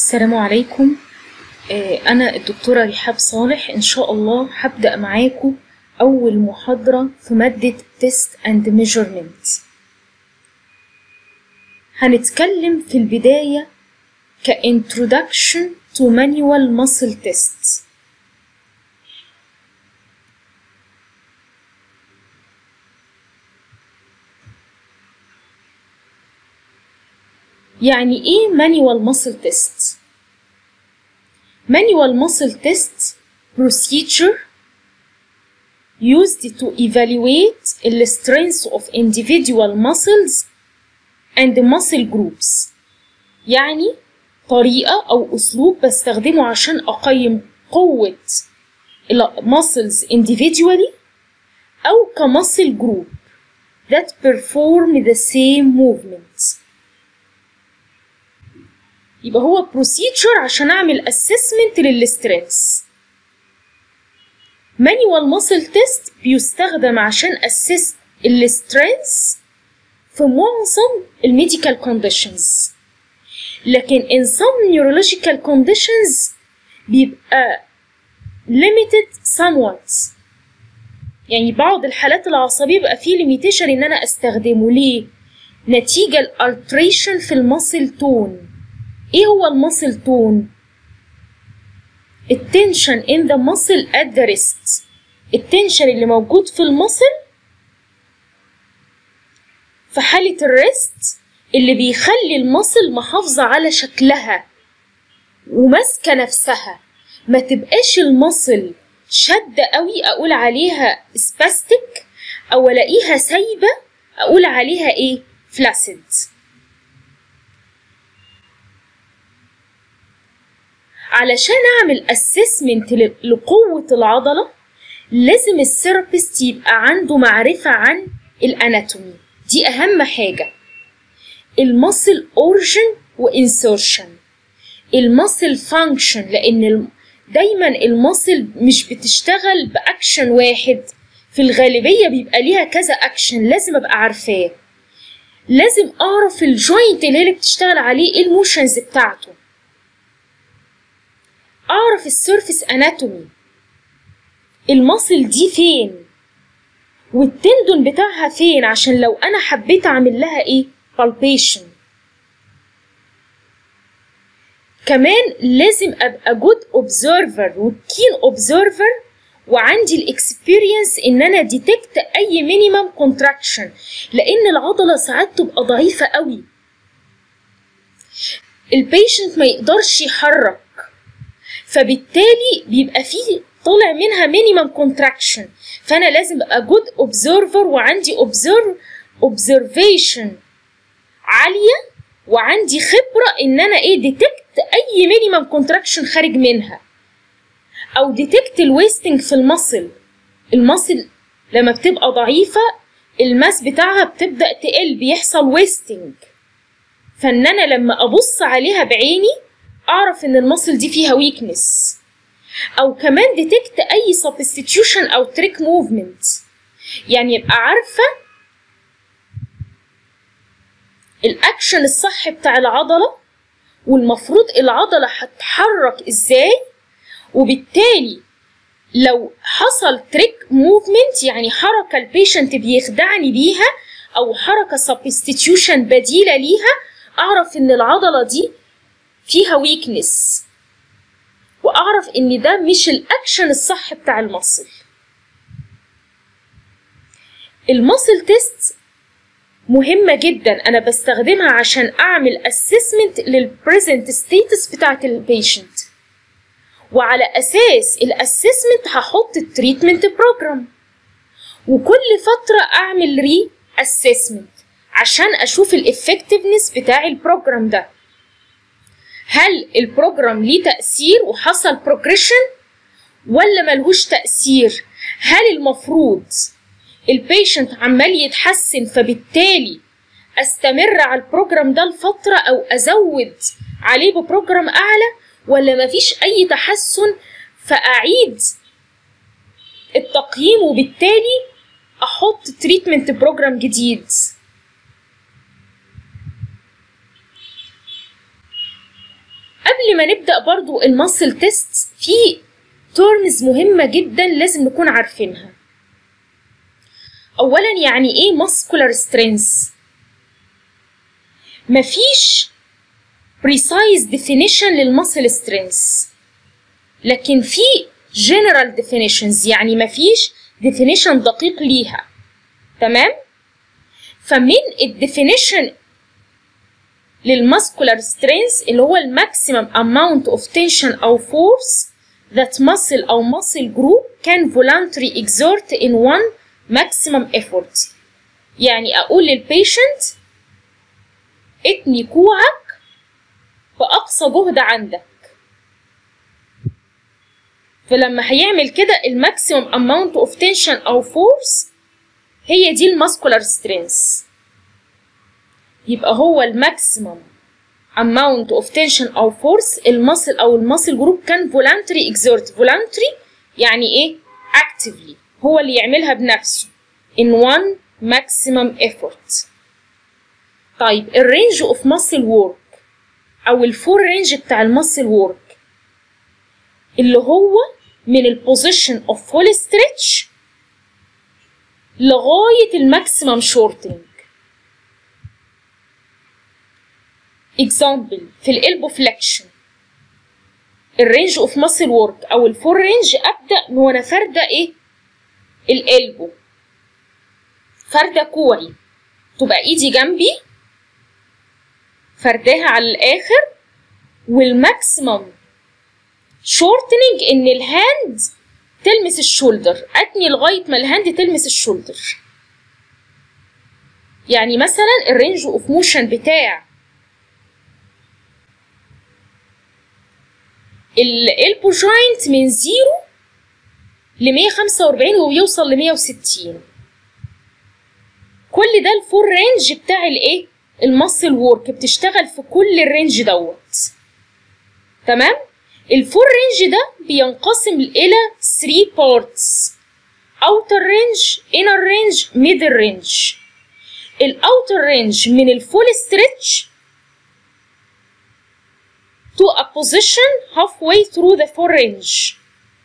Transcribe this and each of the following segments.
السلام عليكم آه، أنا الدكتورة رحاب صالح إن شاء الله هبدأ معاكم أول محاضرة في مادة Test and Measurement هنتكلم في البداية ك Introduction to Manual Muscle Tests يعني إيه Manual Muscle Test؟ Manual muscle test procedure used to evaluate the strength of individual muscles and muscle groups يعني طريقة أو أسلوب بستخدمه عشان أقيم قوة ال muscles individually أو كmuscle group that perform the same movements يبقى هو procedure عشان اعمل assessment للسترينث manual muscle test بيستخدم عشان assess السترينث في معظم الميديكال conditions لكن in some neurological conditions بيبقى limited somewhat يعني بعض الحالات العصبية بيبقى فيه limitation ان انا استخدمه ليه نتيجة الالتريشن في المسل تون ايه هو المسل تون التنشن in the muscle at the wrist التنشن اللي موجود في المسل في حالة الريست اللي بيخلي المسل محافظة على شكلها وماسكة نفسها ما تبقاش المسل شدة قوي اقول عليها سباستيك او الاقيها سايبة اقول عليها ايه فلاسيد علشان اعمل اسسمنت لقوة العضلة لازم الثيرابيست يبقى عنده معرفة عن الاناتومي دي اهم حاجة المسل اورجن وانسرشن المسل فانكشن لان دايما المسل مش بتشتغل باكشن واحد في الغالبية بيبقى ليها كذا اكشن لازم ابقى عارفاه لازم اعرف الجوينت اللي هي بتشتغل عليه ايه الموشنز بتاعته اعرف السيرفيس اناتومي المصل دي فين والتندون بتاعها فين عشان لو انا حبيت اعمل لها ايه palpation كمان لازم ابقى جود اوبزرفر وكين اوبزرفر وعندي الاكسبيرينس ان انا ديتكت اي مينيمم كونتراكشن لان العضله ساعات تبقى ضعيفه قوي البيشنت ما يقدرش يحرك فبالتالي بيبقى فيه طالع منها مينيمم كونتراكشن فانا لازم ابقى جود اوبزرفر وعندي اوبزرف اوبزرفيشن عاليه وعندي خبره ان انا ايه ديتكت اي مينيمم كونتراكشن خارج منها او ديتكت الويستنج في المصل المصل لما بتبقى ضعيفه الماس بتاعها بتبدا تقل بيحصل ويستنج فان انا لما ابص عليها بعيني اعرف ان المصل دي فيها ويكنس او كمان ديتكت اي سبستيتيوشن او تريك موفمنت يعني يبقى عارفه الاكشن الصح بتاع العضله والمفروض العضله هتتحرك ازاي وبالتالي لو حصل تريك موفمنت يعني حركه البيشنت بيخدعني بيها او حركه سبستيتيوشن بديله ليها اعرف ان العضله دي فيها ويكنس واعرف ان ده مش الاكشن الصح بتاع المصل المصل تيست مهمة جدا أنا بستخدمها عشان أعمل assessment للبريزنت ستيتس بتاعت البيشنت وعلى أساس الأسسمنت هحط التريتمنت بروجرام وكل فترة أعمل ري assessment عشان أشوف الإفكتفنس بتاع البروجرام ده هل البروجرام ليه تأثير وحصل بروجريشن ولا ملهوش تأثير هل المفروض البيشنت عمال يتحسن فبالتالي استمر على البروجرام ده لفترة او ازود عليه ببروجرام اعلى ولا مفيش اي تحسن فاعيد التقييم وبالتالي احط تريتمنت بروجرام جديد قبل ما نبدا برضو الماسل تيست في تورمز مهمه جدا لازم نكون عارفينها اولا يعني ايه ماسكولار سترينث مفيش precise definition للماسل سترينث لكن في general definitions يعني مفيش definition دقيق ليها تمام فمن الديفينيشن للماسكولار سترينث اللي هو الماكسيمم amount of tension أو force that muscle أو muscle group can voluntarily exert in one maximum effort يعني أقول للبيشنت اتني كوعك بأقصى جهد عندك فلما هيعمل كده الماكسيمم amount of tension أو force هي دي الماسكولار سترينث يبقى هو الماكسيمم amount of tension او force المصل او المصل جروب كان voluntary exert voluntary يعني ايه actively هو اللي يعملها بنفسه in one maximum effort طيب الرينج اوف muscle work او الفور رينج بتاع المسل work اللي هو من البوزيشن اوف فول ستريتش لغايه الماكسيمم شورتنج example في الالبو فليكشن الرينج اوف ماسل ورك او الفور رينج ابدا من وانا فارده ايه الالبو فارده كوعي تبقى ايدي جنبي فرداها على الاخر والماكسيمم شورتنج ان الهاند تلمس الشولدر اتني لغايه ما الهاند تلمس الشولدر يعني مثلا الرينج اوف موشن بتاع الالبو جوينت من زيرو ل 145 وبيوصل ل 160 كل ده الفول رينج بتاع الايه الماسل وورك بتشتغل في كل الرينج دوت تمام الفول رينج ده بينقسم الى 3 بارتس outer range inner range middle range الاوتر رينج من الفول ستريتش to a position halfway through the full range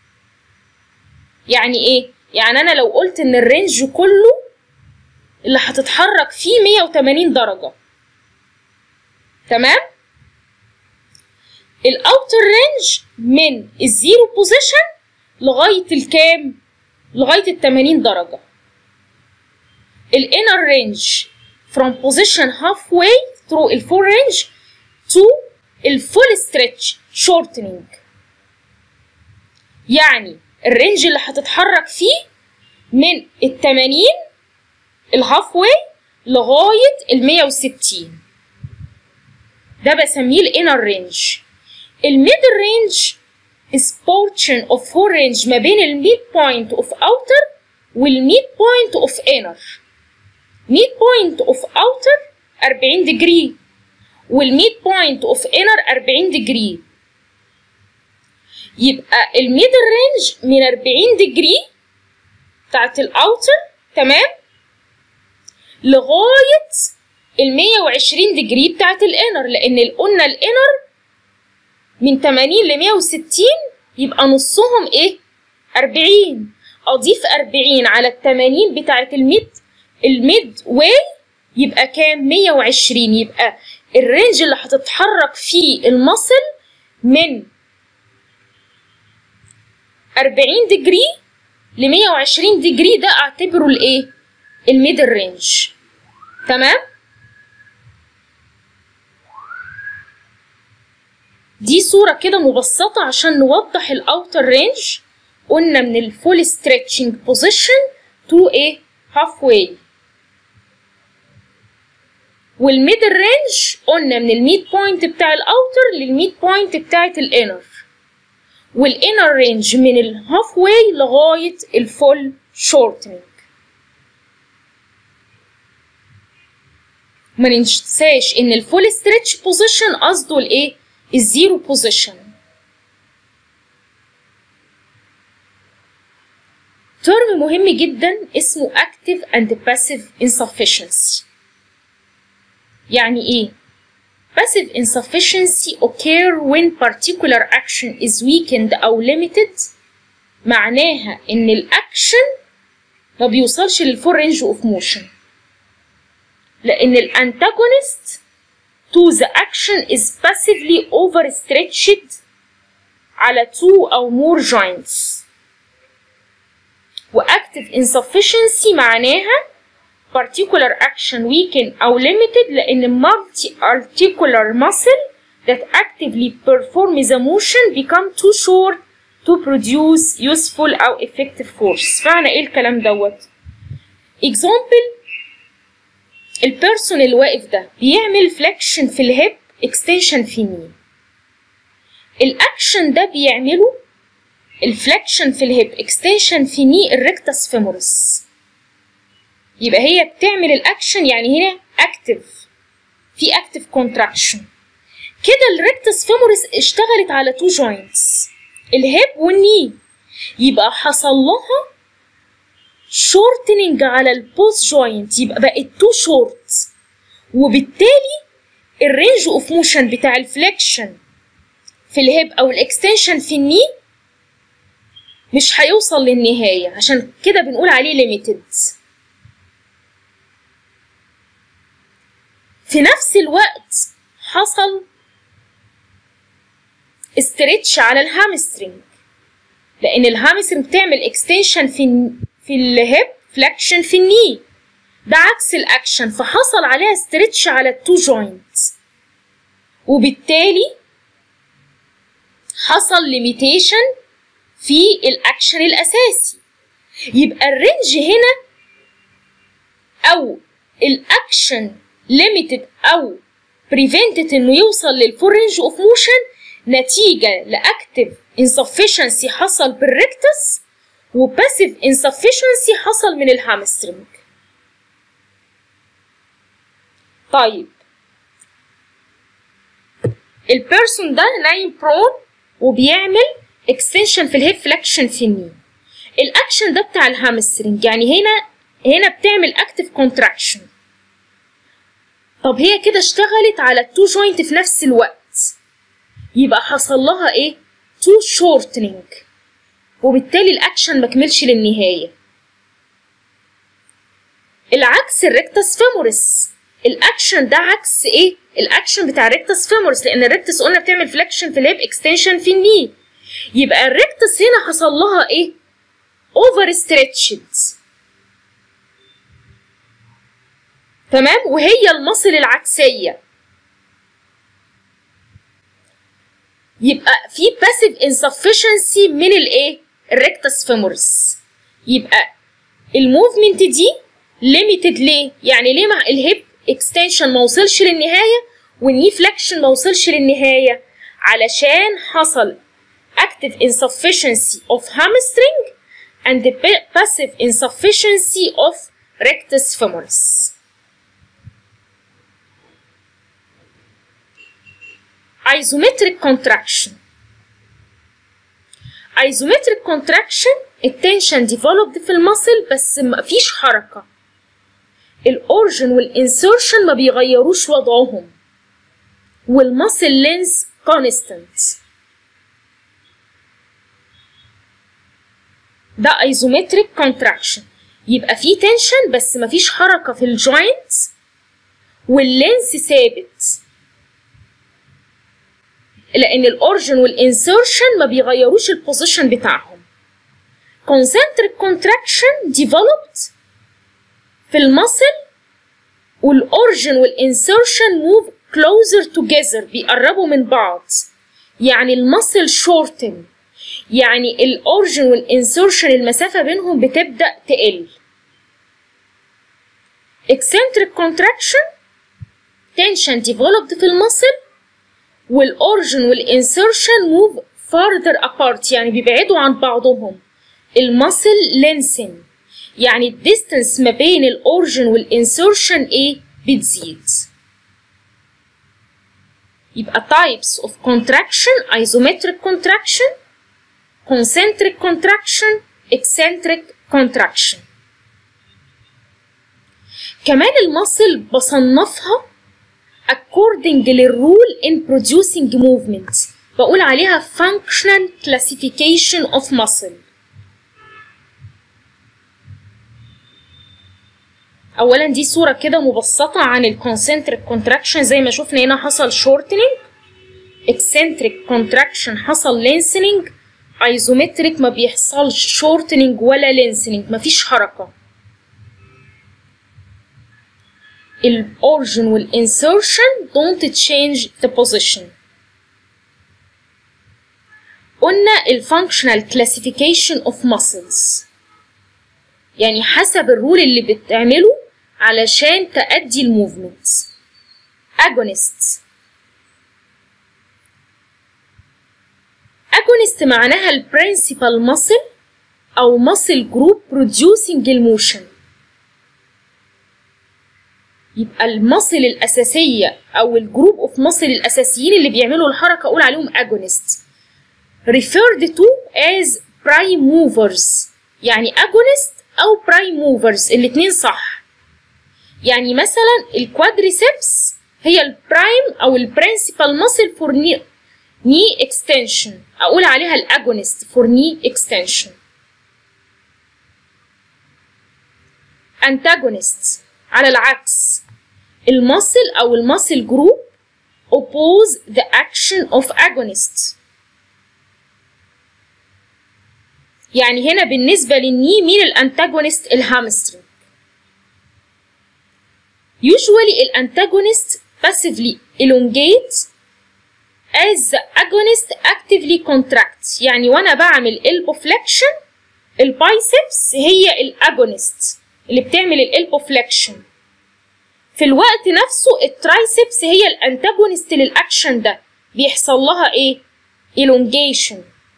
يعني ايه يعني انا لو قلت ان الرينج كله اللي هتتحرك فيه 180 درجة تمام الاوتر رينج من الزيرو بوزيشن لغاية الكام لغاية ال 80 درجة الانر رينج from position halfway through الفول رينج to الفول ستريتش شورتنينج يعني الرينج اللي هتتحرك فيه من ال 80 الهاف واي لغايه ال 160 ده بسميه الانر رينج الميدل رينج is portion of full range ما بين الميد بوينت اوف اوتر والميد بوينت اوف انر ميد بوينت اوف اوتر 40 ديجري والميد بوينت اوف انر 40 ديجري يبقى الميدل رينج من 40 ديجري بتاعت الاوتر تمام لغايه ال 120 ديجري بتاعت الانر لان قلنا الانر من 80 ل 160 يبقى نصهم ايه 40 اضيف 40 على ال 80 بتاعت الميد الميد واي يبقى كام 120 يبقى الرينج اللي هتتحرك فيه المصل من 40 ديجري ل 120 ديجري ده اعتبره الايه الميدل رينج تمام دي صورة كده مبسطة عشان نوضح الاوتر رينج قلنا من الفول ستريتشنج بوزيشن تو ايه هاف واي والميدل رينج قلنا من الميد بوينت بتاع الاوتر للميد بوينت بتاعت الانر والانر رينج من الهاف واي لغايه الفول شورتنج ما ننساش ان الفول ستريتش بوزيشن قصده الايه الزيرو بوزيشن ترم مهم جدا اسمه active and passive insufficiency يعني ايه passive insufficiency occur when particular action is weakened أو limited معناها إن الأكشن ما بيوصلش للفول رينج اوف موشن لأن الانتاجونست to the action is passively overstretched على two أو more joints وactive insufficiency معناها particular action weaken أو limited لأن multi articular muscle that actively perform the motion become too short to produce useful أو effective force معنى إيه الكلام دوت example البيرسون اللي واقف ده بيعمل فليكشن في الهيب اكستنشن في الني الاكشن ده بيعمله الفليكشن في الهيب اكستنشن في ني الريكتس فيمورس يبقى هي بتعمل الاكشن يعني هنا اكتف في اكتف كونتراكشن كده الريكتس فيمورس اشتغلت على تو جوينتس الهيب والني يبقى حصل لها شورتنج على البوست جوينت يبقى بقت تو شورت وبالتالي الرينج اوف موشن بتاع الفليكشن في الهيب او الاكستنشن في الني مش هيوصل للنهاية عشان كده بنقول عليه ليميتد في نفس الوقت حصل استريتش على الهامسترنج لان الهامسترنج بتعمل اكستنشن في في الهيب فليكشن في الني ده عكس الاكشن فحصل عليها استريتش على التو جوينتس وبالتالي حصل ليميتيشن في الاكشن الاساسي يبقى الرينج هنا او الاكشن ليميتد او بريفنتد انه يوصل للفول رينج اوف موشن نتيجه لاكتف insufficiency حصل بالريكتس وباسيف insufficiency حصل من الهامسترنج طيب البيرسون ده نايم برون وبيعمل اكستنشن في الهيب فليكشن في الني الاكشن ده بتاع الهامسترنج يعني هنا هنا بتعمل اكتف كونتراكشن طب هي كده اشتغلت على التو جوينت في نفس الوقت يبقى حصل لها ايه تو شورتنينج وبالتالي الاكشن ما كملش للنهايه العكس الريكتس فيمورس الاكشن ده عكس ايه الاكشن بتاع الريكتس فيمورس لان الريكتس قلنا بتعمل فليكشن في الهيب اكستنشن في الني يبقى الريكتس هنا حصل لها ايه اوفر ستريتشد تمام وهي المصل العكسيه يبقى في باسيف insufficiency من الايه الريكتس فيمورس يبقى الموفمنت دي ليميتد ليه يعني ليه مع الهيب اكستنشن ما وصلش للنهايه والني فليكشن ما وصلش للنهايه علشان حصل active insufficiency of hamstring and the passive insufficiency of rectus femoris isometric contraction isometric contraction التنشن developed في المصل بس مفيش حركة الاورجن والانسرشن ما بيغيروش وضعهم والمصل لينز constant ده isometric contraction يبقى في تنشن بس مفيش حركة في الجوينت واللينس ثابت لان الاورجن والانسرشن ما بيغيروش البوزيشن بتاعهم concentric contraction developed في المصل والاورجن والانسرشن move closer together بيقربوا من بعض يعني المصل شورتن يعني الاورجن والانسرشن المسافة بينهم بتبدأ تقل eccentric contraction tension developed في المصل والاورجن والانسرشن موف farther apart يعني بيبعدوا عن بعضهم المصل لينسن يعني الديستنس ما بين الاورجن والانسرشن ايه بتزيد يبقى types of contraction isometric contraction concentric contraction eccentric contraction كمان المصل بصنفها according للرول in producing movement بقول عليها functional classification of muscle اولا دي صوره كده مبسطه عن الكونسنتريك كونتراكشن زي ما شفنا هنا حصل شورتنينج eccentric contraction حصل lengthening ايزومتريك ما بيحصلش شورتنينج ولا لينسنينج مفيش حركه الاورجن والانسرشن don't change the position قلنا الفانكشنال كلاسيفيكيشن اوف muscles يعني حسب الرول اللي بتعمله علشان تأدي الموفمنت agonists agonist معناها البرنسبال muscle أو muscle group producing الموشن يبقى المصل الأساسية أو الجروب اوف مصل الأساسيين اللي بيعملوا الحركة أقول عليهم agonist referred to as prime movers يعني agonist أو prime movers الاتنين صح يعني مثلا الكوادريسبس هي البرايم أو البرنسبال ماسل فور ني ني اكستنشن أقول عليها الأجونست فور ني اكستنشن antagonist على العكس المصل أو المصل جروب oppose the action of agonists يعني هنا بالنسبة للني مين الانتاجونست الهامسترنج usually الانتاجونست passively elongate as the agonist actively contracts يعني وانا بعمل elbow flexion البايسبس هي الاجونست اللي بتعمل الالبو فليكشن في الوقت نفسه الترايسبس هي الانتاجونست للاكشن ده بيحصل لها ايه elongation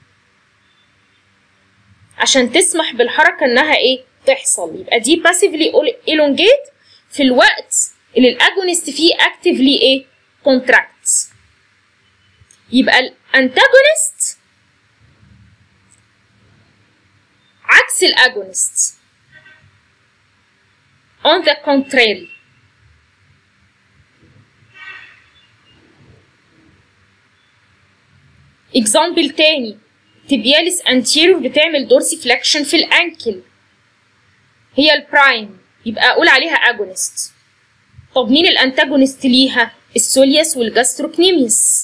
عشان تسمح بالحركة انها ايه تحصل يبقى دي passively elongate في الوقت اللي الاجونست فيه actively ايه contracts يبقى الانتاجونست عكس الاجونست on the contrary example تاني tibialis anterior بتعمل دورسي فليكشن في الانكل هي البرايم يبقى اقول عليها اجونست طب مين الانتاجونست ليها السوليوس والجاستروكنيميوس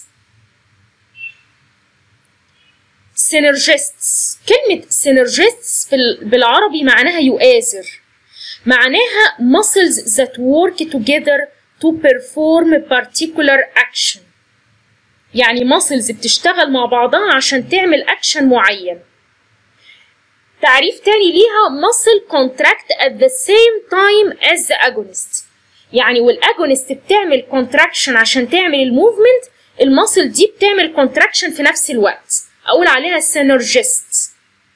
سينرجيستس كلمة سينرجيستس بالعربي معناها يؤازر معناها muscles that work together to perform particular action يعني muscles بتشتغل مع بعضها عشان تعمل action معين تعريف تاني ليها muscle contract at the same time as the agonist يعني والاجونست بتعمل contraction عشان تعمل الموفمنت المصل دي بتعمل contraction في نفس الوقت اقول عليها synergist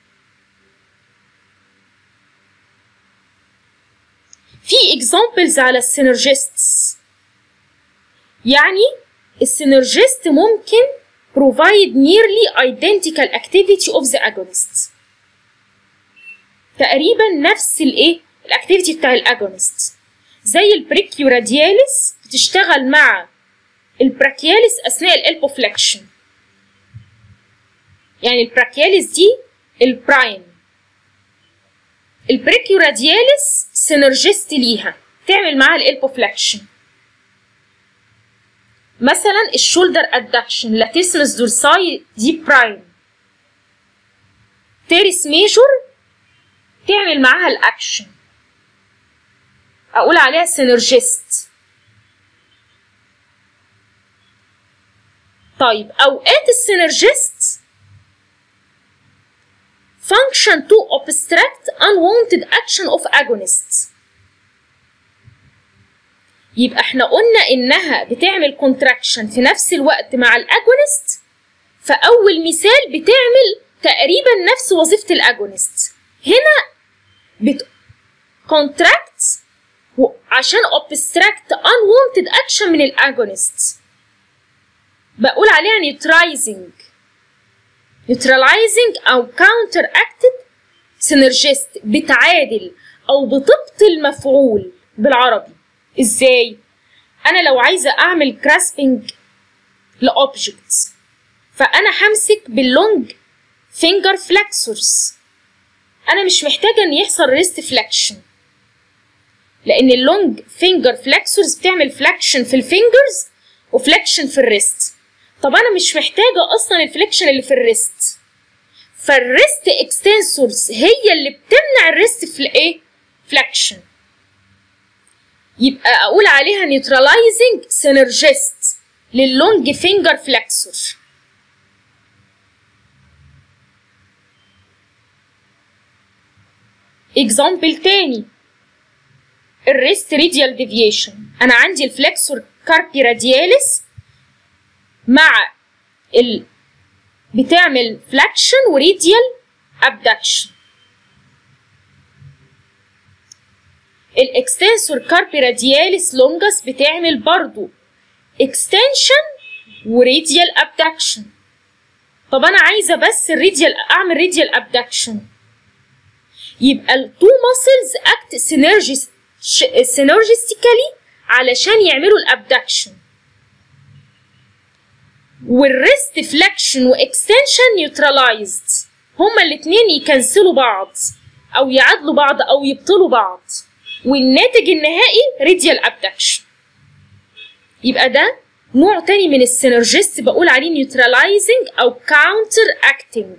في examples على السينرجيستس يعني السينرجيست ممكن provide nearly identical activity of the agonist تقريبا نفس الايه الاكتيفيتي بتاع الاجونست زي البريكيو رادياليس بتشتغل مع البراكياليس اثناء الالبو فليكشن يعني البراكياليس دي البرايم البريكيو رادياليس سينرجيست ليها تعمل معاها الالبو فليكشن مثلا الشولدر ادكشن لاتيسمس دورساي دي برايم تيريس ميجور تعمل معاها الاكشن اقول عليها سينرجيست طيب اوقات السينرجيست function to obstruct unwanted action of agonists يبقى احنا قلنا انها بتعمل contraction في نفس الوقت مع الاجونست فاول مثال بتعمل تقريبا نفس وظيفه الاجونست هنا بت contract عشان obstruct unwanted action من الاجونست بقول عليها neutralizing neutralizing او counteracted synergist بتعادل او بتبطل مفعول بالعربي ازاي انا لو عايزه اعمل جراسبنج لاوبجكتس فانا همسك باللونج فينجر فلكسورز انا مش محتاجه ان يحصل ريست فلكشن لان اللونج فينجر فلكسورز بتعمل فلكشن في الفينجرز وفلكشن في الريست طب انا مش محتاجه اصلا الفليكشن اللي في الريست فالريست اكستنسورز هي اللي بتمنع الريست في الايه فلكشن يبقى اقول عليها نيوتراليزنج سينرجيست لللونج فينجر فلكسور اكزامبل تاني الريست ريديال ديفيشن انا عندي الفلكسور كاربي رادياليس مع ال بتعمل فلاكشن وريديال ابدكشن الاكستنسور كاربي رادياليس لونجس بتعمل برضو اكستنشن وريديال ابدكشن طب انا عايزه بس الريديال اعمل ريديال ابدكشن يبقى التو ماسلز اكت سينرجستيكالي علشان يعملوا الابدكشن والريست فلكشن واكستنشن نيوتراليزد هما الاتنين يكنسلوا بعض او يعادلوا بعض او يبطلوا بعض والناتج النهائي ريديال ابدكشن يبقى ده نوع تاني من السينرجيست بقول عليه نيوتراليزنج او كاونتر اكتنج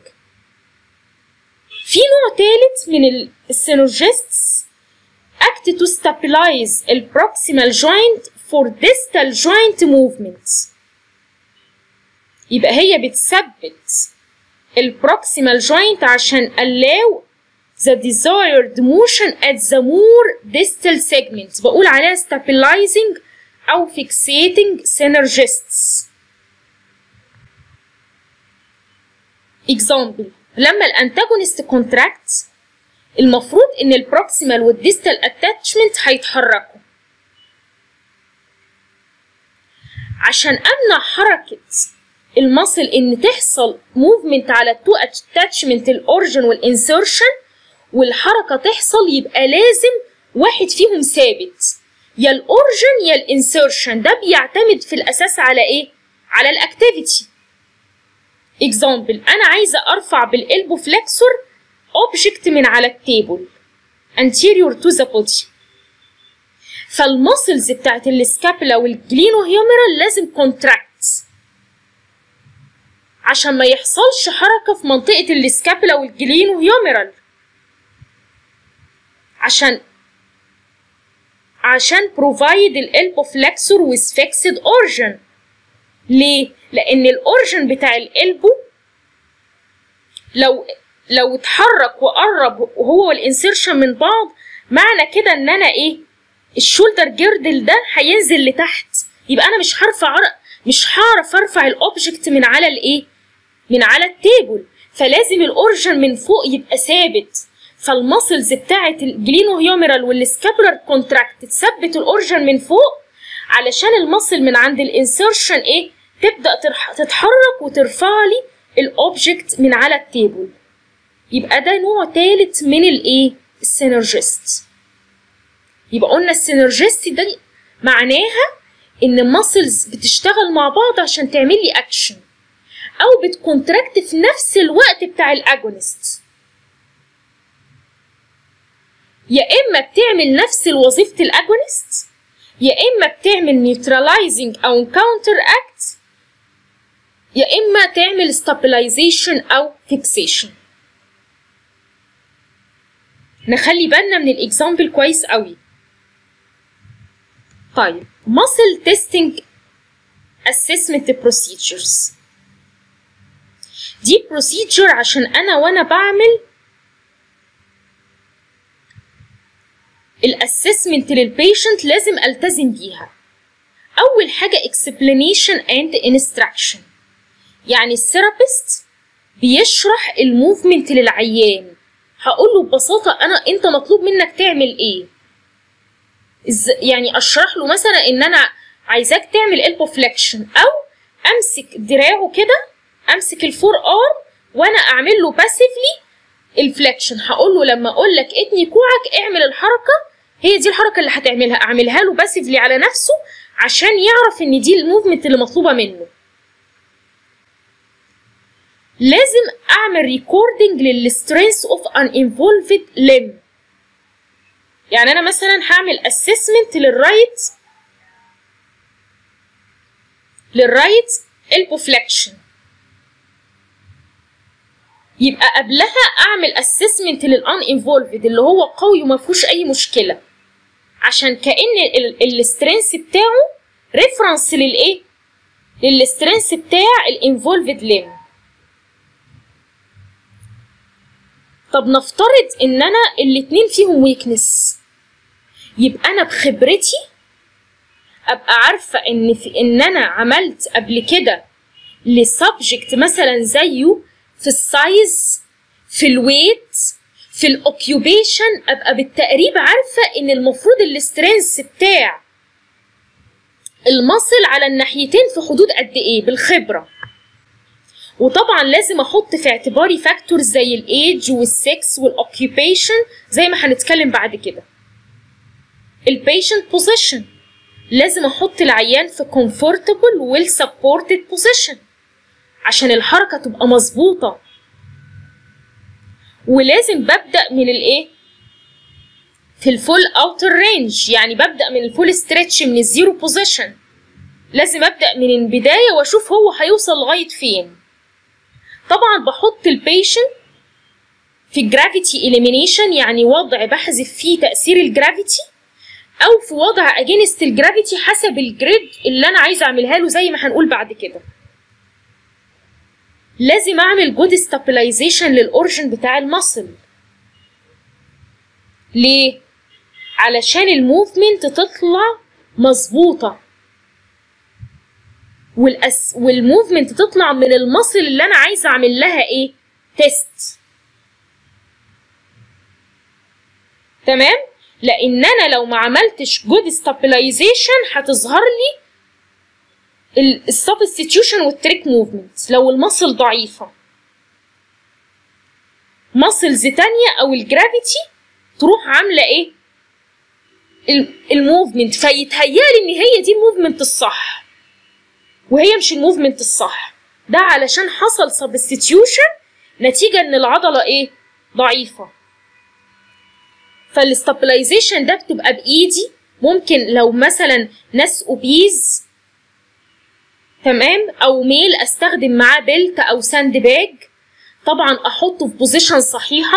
في نوع تالت من السينرجيستس act to stabilize the proximal joint for distal joint movements يبقى هي بتثبت البروكسيمال جوينت عشان allow the desired motion at the more distal segments بقول عليها stabilizing أو fixating synergists example لما الانتاجونست contracts المفروض ان البروكسيمال والديستال اتاتشمنت هيتحركوا عشان امنع حركه المصل ان تحصل موفمنت على التو اتاتشمنت الاورجن والانسرشن والحركه تحصل يبقى لازم واحد فيهم ثابت يا الاورجن يا الانسرشن ده بيعتمد في الاساس على ايه على الاكتيفيتي اكزامبل انا عايزه ارفع بالالبو فلكسور اوبجكت من على التيبل anterior to the body فالمسلز بتاعت السكابولا والجلينو هيوميرال لازم كونتراكت عشان ما يحصلش حركة في منطقة السكابولا والجلينو هيوميرال عشان عشان provide الالبو فلكسور with fixed origin ليه؟ لأن الأورجن بتاع القلبه لو لو اتحرك وقرب وهو والانسيرشن من بعض معنى كده ان انا ايه الشولدر جيردل ده هينزل لتحت يبقى انا مش هعرف مش هعرف ارفع الاوبجكت من على الايه من على التيبل فلازم الاورجن من فوق يبقى ثابت فالمسلز بتاعه الجلينو هيوميرال والسكابولار كونتراكت تثبت الاورجن من فوق علشان المسل من عند الانسيرشن ايه تبدا تتحرك وترفع لي الاوبجكت من على التيبل يبقى ده نوع تالت من الايه السينرجيست يبقى قلنا السينرجيست ده معناها ان ماسلز بتشتغل مع بعض عشان تعمل لي اكشن او بتكونتراكت في نفس الوقت بتاع الاجونست يا اما بتعمل نفس وظيفه الاجونست يا اما بتعمل نيوتراليزنج او كاونتر اكت يا اما تعمل stabilization او fixation نخلي بالنا من الاكزامبل كويس قوي طيب muscle testing assessment procedures دي procedure عشان انا وانا بعمل الاسسمنت للبيشنت لازم التزم بيها اول حاجه explanation and instruction يعني الثيرابيست بيشرح الموفمنت للعيان هقول له ببساطه انا انت مطلوب منك تعمل ايه إز يعني اشرح له مثلا ان انا عايزاك تعمل البو فليكشن او امسك دراعه كده امسك الفور ارم وانا اعمل له باسيفلي الفليكشن هقول له لما اقول لك اتني كوعك اعمل الحركه هي دي الحركه اللي هتعملها اعملها له باسيفلي على نفسه عشان يعرف ان دي الموفمنت اللي مطلوبه منه لازم اعمل ريكوردنج للسترينث اوف ان انفولفد ليم يعني انا مثلا هعمل اسسمنت للرايت للرايت elbow flexion يبقى قبلها اعمل اسسمنت للان انفولفد اللي هو قوي وما فيهوش اي مشكله عشان كان السترينث بتاعه ريفرنس للايه للسترينث بتاع الانفولفد ليم طب نفترض ان انا الاتنين فيهم ويكنس يبقى انا بخبرتي ابقى عارفه ان في ان انا عملت قبل كده لسبجكت مثلا زيه في السايز في الويت في الاوكيوبيشن ابقى بالتقريب عارفه ان المفروض السترينث بتاع المصل على الناحيتين في حدود قد ايه بالخبره وطبعا لازم احط في اعتباري فاكتورز زي الايدج والسكس والاوكيوبيشن زي ما هنتكلم بعد كده البيشنت بوزيشن لازم احط العيان في comfortable well supported position عشان الحركه تبقى مظبوطه ولازم ببدا من الايه في الفول اوتر رينج يعني ببدا من الفول ستريتش من الزيرو بوزيشن لازم ابدا من البدايه واشوف هو هيوصل لغايه فين طبعا بحط البيشنت في جرافيتي اليمينيشن يعني وضع بحذف فيه تاثير الجرافيتي او في وضع اجينست الجرافيتي حسب الجريد اللي انا عايزه اعملها له زي ما هنقول بعد كده لازم اعمل جود ستابلايزيشن للاورجن بتاع المصل ليه علشان الموفمنت تطلع مظبوطه والأس... والموفمنت تطلع من المصل اللي انا عايزه اعمل لها ايه تيست تمام لان انا لو ما عملتش جود ستابلايزيشن هتظهر لي السبستيتيوشن والتريك موفمنت لو المصل ضعيفه ماسلز تانية او الجرافيتي تروح عامله ايه الموفمنت فيتهيألي ان هي دي الموفمنت الصح وهي مش الموفمنت الصح ده علشان حصل سبستيتيوشن نتيجه ان العضله ايه ضعيفه فالاستابلايزيشن ده بتبقى بايدي ممكن لو مثلا ناس اوبيز تمام او ميل استخدم معاه بيلت او ساند باج طبعا احطه في بوزيشن صحيحه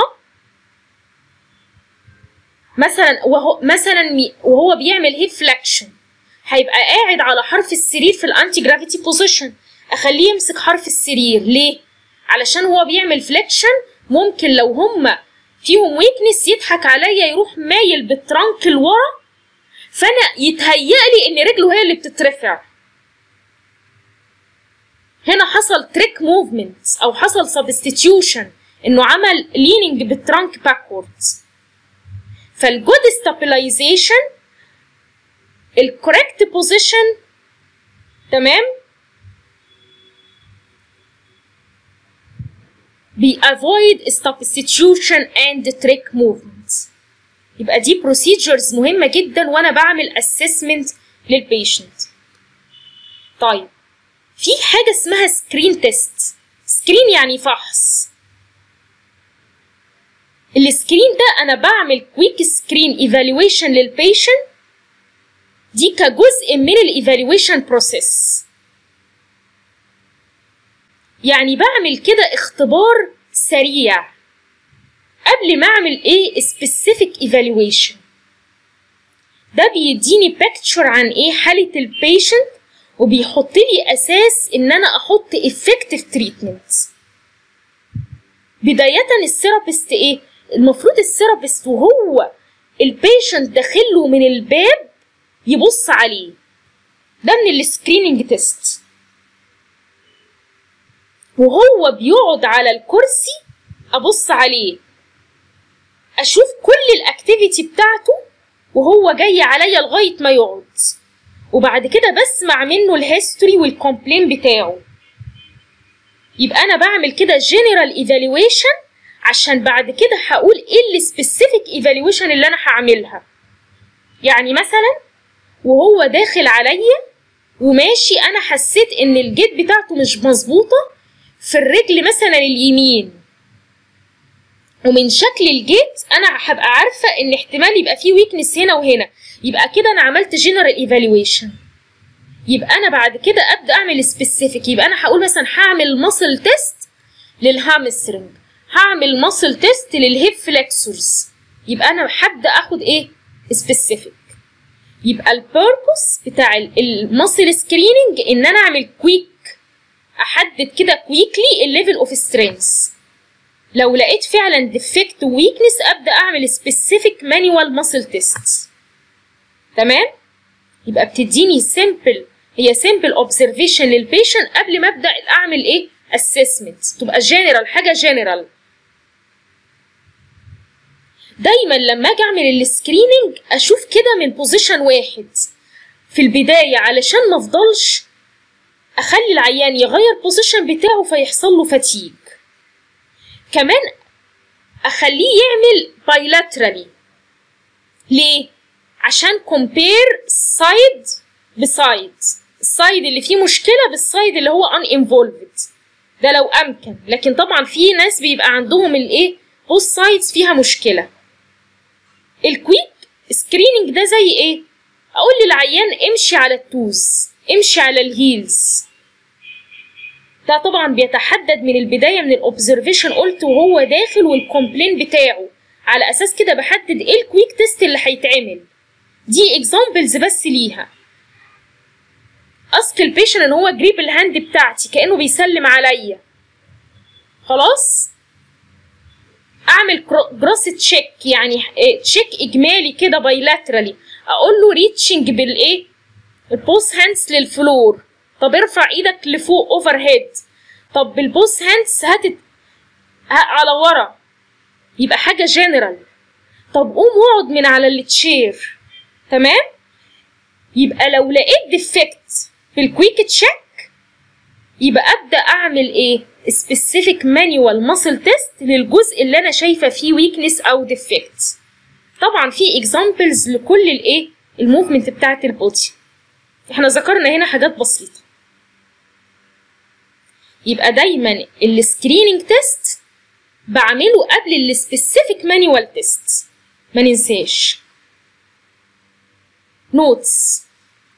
مثلا وهو مثلا وهو بيعمل هيب فليكشن هيبقى قاعد على حرف السرير في الانتي جرافيتي بوزيشن اخليه يمسك حرف السرير ليه علشان هو بيعمل فليكشن ممكن لو هما فيهم ويكنس يضحك عليا يروح مايل بالترانك لورا فانا يتهيألي ان رجله هي اللي بتترفع هنا حصل تريك موفمنت او حصل سبستيتيوشن انه عمل ليننج بالترانك باكوردز فالجود ستابلايزيشن الكوريكت بوزيشن تمام بيأفويد substitution and trick movements يبقى دي procedures مهمة جدا وأنا بعمل assessment للبيشنت طيب في حاجة اسمها سكرين تيست سكرين يعني فحص السكرين ده أنا بعمل كويك سكرين ايفالويشن للبيشنت دي كجزء من الايفالويشن بروسيس يعني بعمل كده اختبار سريع قبل ما اعمل ايه specific evaluation ده بيديني بيكتشر عن ايه حالة البيشنت وبيحط لي اساس ان انا احط effective treatment بداية الثيرابيست ايه المفروض الثيرابيست وهو البيشنت داخله من الباب يبص عليه ده من السكريننج تيست وهو بيقعد على الكرسي ابص عليه اشوف كل الاكتيفيتي بتاعته وهو جاي عليا لغايه ما يقعد وبعد كده بسمع منه الهيستوري والكومبلين بتاعه يبقى انا بعمل كده جنرال ايفالويشن عشان بعد كده هقول ايه السبيسيفيك ايفالويشن اللي انا هعملها يعني مثلا وهو داخل عليا وماشي انا حسيت ان الجيت بتاعته مش مظبوطه في الرجل مثلا اليمين ومن شكل الجيت انا هبقى عارفه ان احتمال يبقى فيه ويكنس هنا وهنا يبقى كده انا عملت جنرال ايفالويشن يبقى انا بعد كده ابدا اعمل سبيسيفيك يبقى انا هقول مثلا هعمل ماسل تيست للهامسترنج هعمل ماسل تيست للهيب فليكسورز يبقى انا هبدا اخد ايه سبيسيفيك يبقى البيربوس بتاع الماسل سكريننج ان انا اعمل كويك احدد كده كويكلي الليفل اوف سترينث لو لقيت فعلا ديفكت ويكنس ابدا اعمل سبيسيفيك مانيوال ماسل تيست تمام يبقى بتديني سيمبل هي سيمبل اوبزرفيشن للبيشنت قبل ما ابدا اعمل ايه اسسمنت تبقى جنرال حاجه جنرال دايما لما اجي اعمل السكريننج اشوف كده من بوزيشن واحد في البدايه علشان ما افضلش اخلي العيان يغير بوزيشن بتاعه فيحصل له فتيج كمان اخليه يعمل بايلاترالي ليه عشان كومبير سايد بسايد السايد اللي فيه مشكله بالسايد اللي هو ان انفولفد ده لو امكن لكن طبعا في ناس بيبقى عندهم الايه بوث سايدز فيها مشكله الكويك سكريننج ده زي ايه اقول للعيان امشي على التوز امشي على الهيلز ده طبعا بيتحدد من البدايه من الاوبزرفيشن قلت وهو داخل والكومبلين بتاعه على اساس كده بحدد ايه الكويك تيست اللي هيتعمل دي اكزامبلز بس ليها اسك البيشن ان هو جريب الهاند بتاعتي كانه بيسلم عليا خلاص اعمل جروس تشيك يعني تشيك اجمالي كده بايلاترالي اقول له ريتشنج بالايه البوس هاندز للفلور طب ارفع ايدك لفوق اوفر هيد طب بالبوس هاندز هات على ورا يبقى حاجه جنرال طب قوم اقعد من على التشير تمام يبقى لو لقيت ديفكت في الكويك تشيك يبقى ابدا اعمل ايه سبيسيفيك مانيوال ماسل تيست للجزء اللي انا شايفه فيه ويكنس او ديفكت طبعا في اكزامبلز لكل الايه الموفمنت بتاعه البودي احنا ذكرنا هنا حاجات بسيطه يبقى دايما السكريننج تيست بعمله قبل السبيسيفيك مانيوال تيست ما ننساش نوتس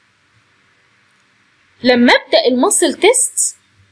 لما ابدا الماسل تيست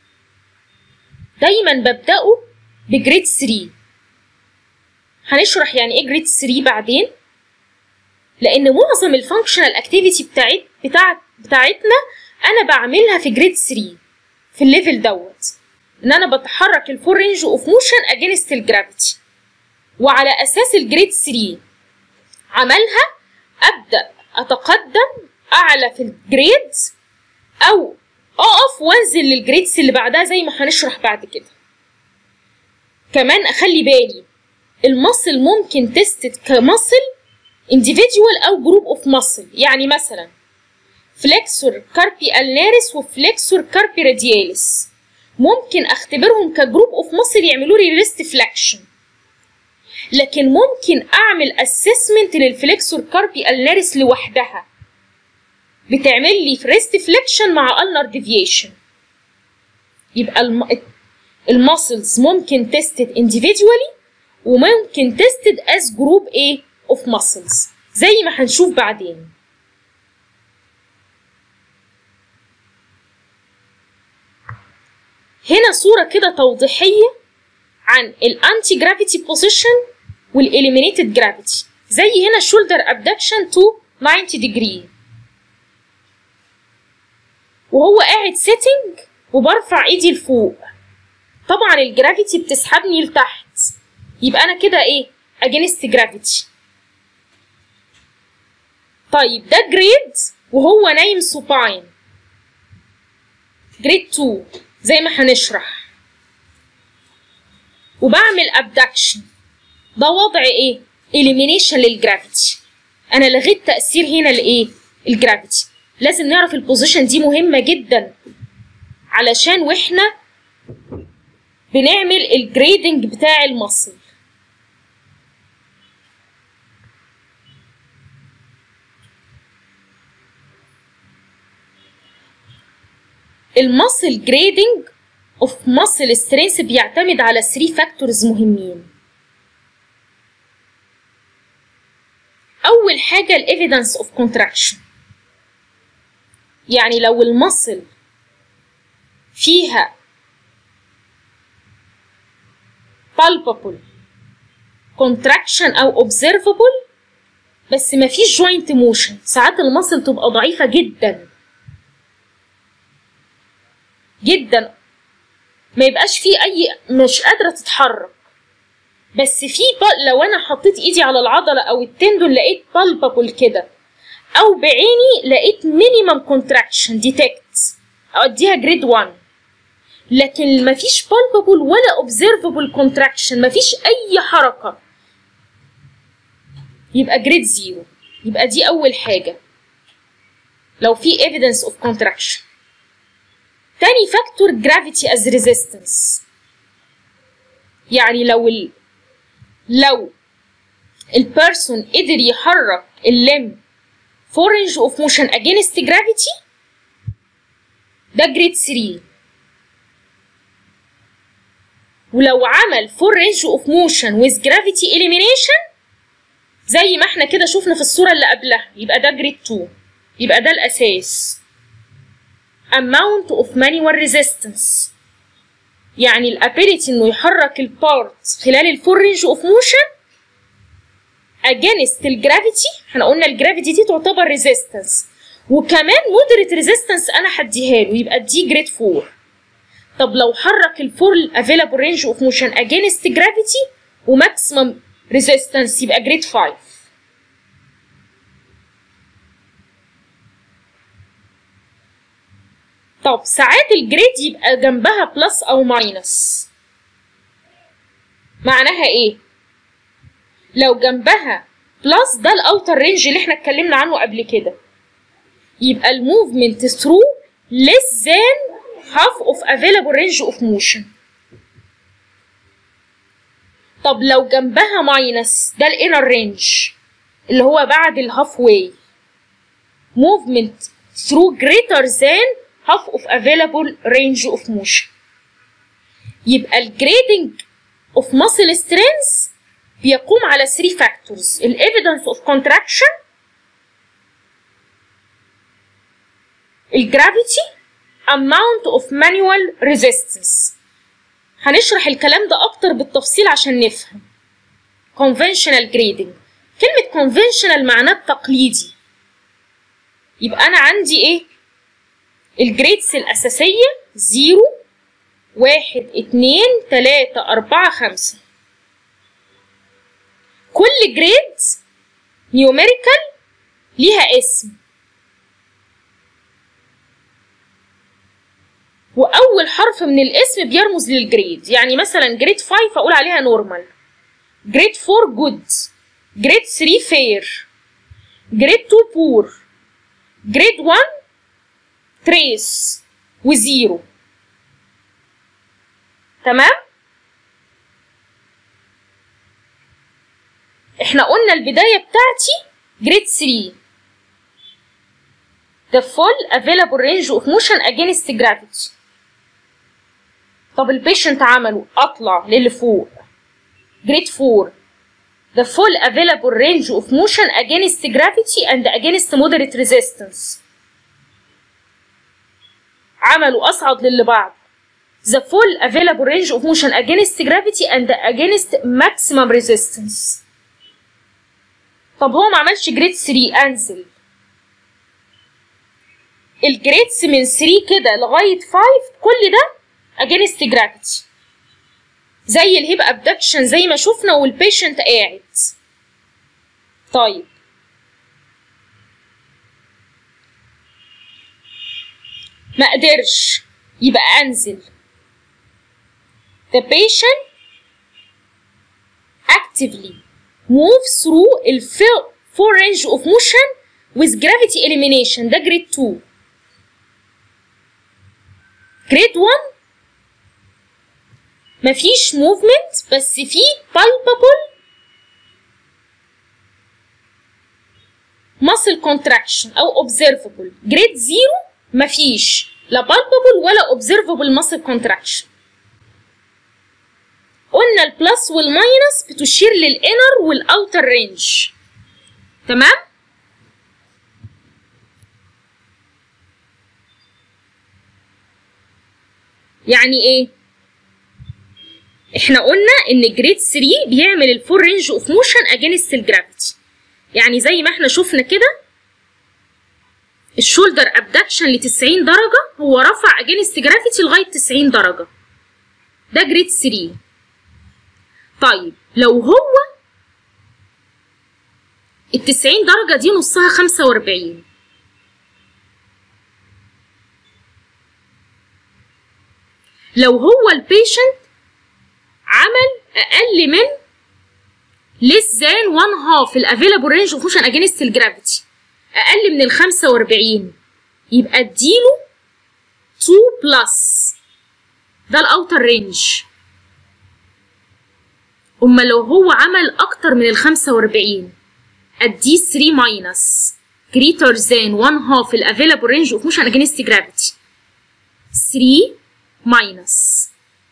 دايما ببداه بجريد 3 هنشرح يعني ايه جريد 3 بعدين لان معظم الفانكشنال اكتيفيتي بتاعت بتاعت بتاعتنا انا بعملها في جريد 3 في الليفل دوت ان انا بتحرك الفور رينج اوف موشن اجينست الجرافيتي وعلى اساس الجريد 3 عملها ابدا اتقدم اعلى في الجريد او اقف وانزل للجريدز اللي بعدها زي ما هنشرح بعد كده كمان اخلي بالي المصل ممكن تستد كمصل individual او جروب اوف مصل يعني مثلا فليكسور كاربي النارس وفليكسور كاربي رادياليس ممكن اختبرهم كجروب اوف مصل يعملوا لي ريست فليكشن لكن ممكن اعمل اسسمنت للفليكسور كاربي النارس لوحدها بتعمل لي ريست فليكشن مع ulnar deviation يبقى الم... الماسلز ممكن تستد individually وممكن تستد as group A of muscles زي ما هنشوف بعدين هنا صورة كده توضيحية عن الانتي جرافيتي بوزيشن والاليمينيتد جرافيتي زي هنا شولدر ابدكشن تو 90 degree وهو قاعد سيتنج وبرفع ايدي لفوق طبعا الجرافيتي بتسحبني لتحت يبقى انا كده ايه اجينست جرافيتي طيب ده جريد وهو نايم سوباين جريد 2 زي ما هنشرح وبعمل ابدكشن ده وضع ايه اليمينيشن للجرافيتي انا لغيت تاثير هنا لايه الجرافيتي لازم نعرف البوزيشن دي مهمة جدا علشان واحنا بنعمل الجريدنج بتاع المصل الماسل جريدنج اوف ماسل سترينث بيعتمد على 3 فاكتورز مهمين اول حاجه الايفيدنس اوف كونتراكشن يعني لو المصل فيها palpable contraction او observable بس ما فيش joint motion ساعات المصل تبقى ضعيفة جدا جدا ما يبقاش فيه اي مش قادرة تتحرك بس في لو انا حطيت ايدي على العضلة او التندون لقيت palpable كده او بعيني لقيت minimum contraction detect اوديها جريد 1 لكن مفيش palpable ولا observable contraction مفيش اي حركة يبقى جريد زيرو يبقى دي اول حاجة لو في evidence of contraction تاني فاكتور gravity as resistance يعني لو ال لو البيرسون قدر يحرك اللم فور رينج اوف موشن اجينست جرافيتي ده جريد 3 ولو عمل فور رينج اوف موشن ويز جرافيتي اليمينيشن زي ما احنا كده شفنا في الصوره اللي قبلها يبقى ده جريد 2 يبقى ده الاساس amount of manual resistance يعني الابيليتي انه يحرك البارت خلال الفور رينج اوف موشن اجينست الجرافيتي احنا قلنا الجرافيتي دي تعتبر ريزيستنس وكمان مودريت ريزيستنس انا هديها له يبقى دي جريد 4 طب لو حرك الفول افيلابل رينج اوف موشن اجينست جرافيتي وماكسيمم ريزيستنس يبقى جريد 5 طب ساعات الجريد يبقى جنبها بلس او ماينس معناها ايه لو جنبها بلس ده الاوتر رينج اللي احنا اتكلمنا عنه قبل كده يبقى الموفمنت ثرو less than half of available range of motion طب لو جنبها ماينس ده الانر رينج اللي هو بعد الهاف واي movement through greater than half of available range of motion يبقى الجريدنج of muscle strength بيقوم على 3 factors ال evidence of contraction ال gravity amount of manual resistance هنشرح الكلام ده أكتر بالتفصيل عشان نفهم conventional grading كلمة conventional معناه التقليدي يبقى أنا عندي إيه الجريدز الأساسية زيرو واحد اتنين تلاتة أربعة خمسة كل جريد نيوميريكال ليها اسم واول حرف من الاسم بيرمز للجريد يعني مثلا جريد 5 اقول عليها نورمال جريد 4 جود جريد 3 فير جريد 2 بور جريد 1 تريس وزيرو تمام احنا قلنا البداية بتاعتي جريد 3 the full available range of motion against gravity طب البيشنت عمله اطلع للي فوق جريد 4 the full available range of motion against gravity and against moderate resistance عملوا اصعد للي بعد the full available range of motion against gravity and against maximum resistance طب هو ما عملش جريد 3 انزل الجريدز من 3 كده لغايه 5 كل ده against gravity زي الهيب ابدكشن زي ما شفنا والبيشنت قاعد طيب ما قدرش يبقى انزل the patient actively move through the full range of motion with gravity elimination ده grade 2 grade 1 مفيش movement بس في palpable muscle contraction او observable grade 0 مفيش لا بالبابل ولا اوبزرفبل ماسل كونتراكشن قلنا البلس والماينس بتشير للانر والاوتر رينج تمام يعني ايه احنا قلنا ان جريد 3 بيعمل الفول رينج اوف موشن اجينست الجرافيتي يعني زي ما احنا شفنا كده الشولدر ابدكشن ل 90 درجه هو رفع اجينست جرافيتي لغايه 90 درجه ده جريد 3 طيب لو هو ال 90 درجه دي نصها 45 لو هو البيشنت عمل اقل من less than one half الافيلابل رينج اوف موشن اجينست الجرافيتي اقل من ال 45 يبقى اديله 2 بلس ده الاوتر رينج اما لو هو عمل اكتر من ال 45 اديه 3 ماينس greater than 1 half الافيلابل رينج اوف موشن اجينست جرافيتي 3 ماينس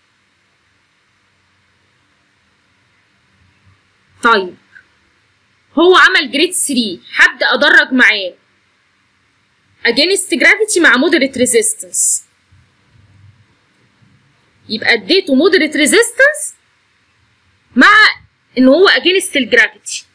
طيب هو عمل جريد 3 هبدا ادرج معاه against gravity مع moderate resistance يبقى اديته moderate resistance مع ان هو against الجرافيتي